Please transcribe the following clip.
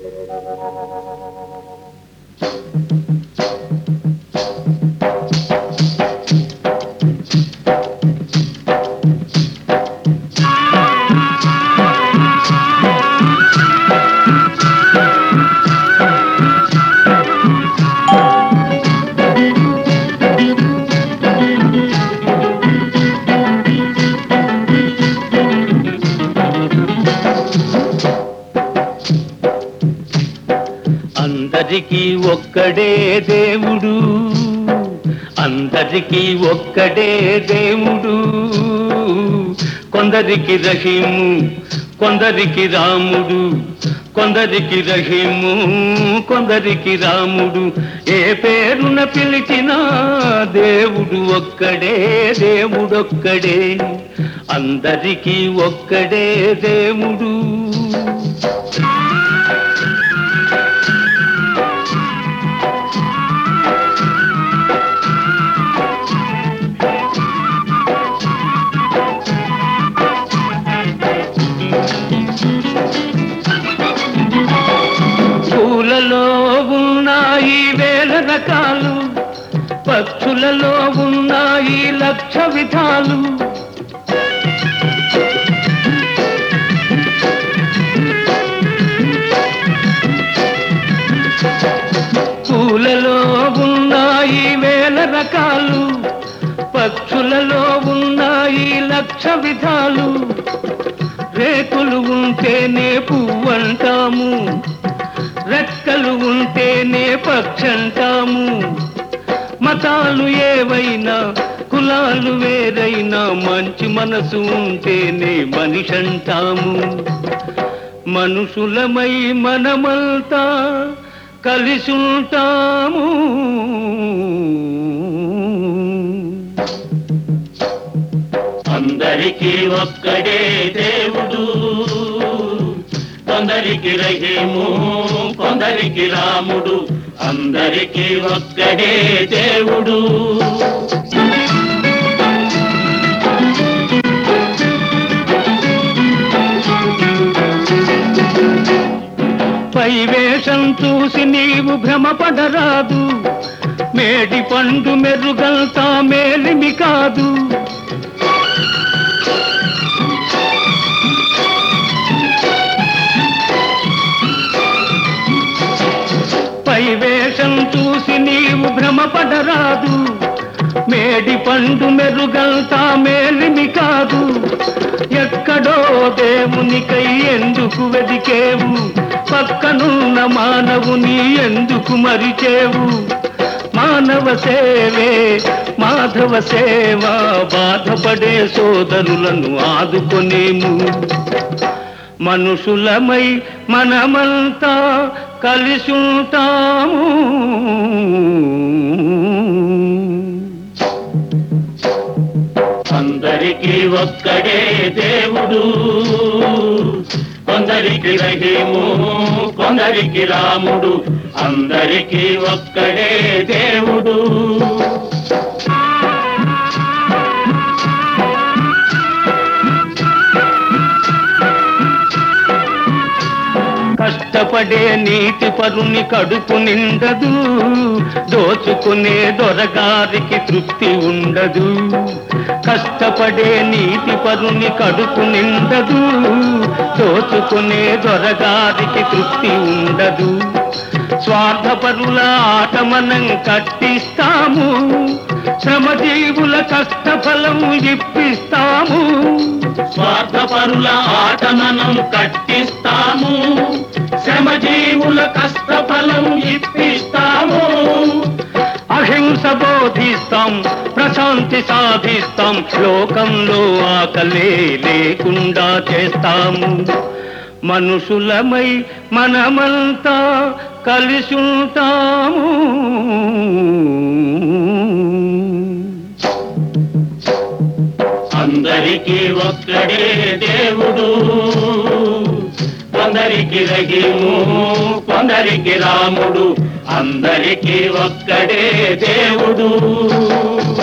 అందరికీ ఒక్కడే దేవుడు అందరికీ ఒక్కడే దేవుడు కొందరికి రహీము కొందరికి రాముడు కొందరికి రహీము కొందరికి రాముడు ఏ పేరున పిలిచినా దేవుడు ఒక్కడే దేవుడొక్కడే అందరికీ ఒక్కడే దేవుడు పూలలో ఉన్నాయి వేల రకాలు పక్షులలో ఉన్నాయి లక్ష విధాలు పూలలో ఉన్నాయి వేల రకాలు పక్షులలో ఉన్నాయి లక్ష విధాలు రేకులు ఉంటేనే పువ్వంటాము రెక్కలు ఉంటేనే పక్షంటాము మతాలు ఏవైనా కులాలు వేరైనా మంచి మనసు ఉంటేనే మనిషంటాము మనుషులమై మనమంతా కలిసుంటాము అందరికీ ఒక్కడే దేవుడు కొందరికి రహీము కొందరికి రాముడు అందరికీ ఒక్కడే దేవుడు పై వేషం చూసి నీవు భ్రమపడరాదు మేడి పండు మెరుగంతా మేలిమి కాదు పై వేషం చూసి నీవు భ్రమపడరాదు మేడి పండు మెరుగంతా మేలిమి కాదు ఎక్కడో దేవునికై ఎందుకు వెదికేవు పక్కనున్న మానవుని ఎందుకు మరిచేవు మానవ సేవే మాధవ సేవ బాధపడే సోదరులను ఆదుకొనేము మనుషులమై మనమంతా కలిసుంటాము అందరికీ ఒక్కడే దేవుడు కొందరికి రహీము కొందరికి రాముడు అందరికీ ఒక్కడే దేవుడు కష్టపడే నీతి పరుని కడుపు నిండదు దోచుకునే దొరగారికి తృప్తి ఉండదు కష్టపడే నీతి పరుని కడుపు నిండదు దోచుకునే దొరగారికి తృప్తి ఉండదు స్వార్థపరుల ఆట మనం కట్టిస్తాము శ్రమజీవుల కష్టఫలం ఇప్పిస్తాము స్వార్థపరుల ఆట మనం కట్టిస్తాము శ్రమజీవుల కష్టఫలం ఇప్పిస్తాము అహింస బోధిస్తాం ప్రశాంతి సాధిస్తాం లోకంలో ఆకలే లేకుండా చేస్తాము మనుషులమై మనమంతా కలిసుంటాము అందరికీ ఒక్కడే దేవుడు కొందరికి రహిము కొందరికి రాముడు అందరికీ ఒక్కడే దేవుడు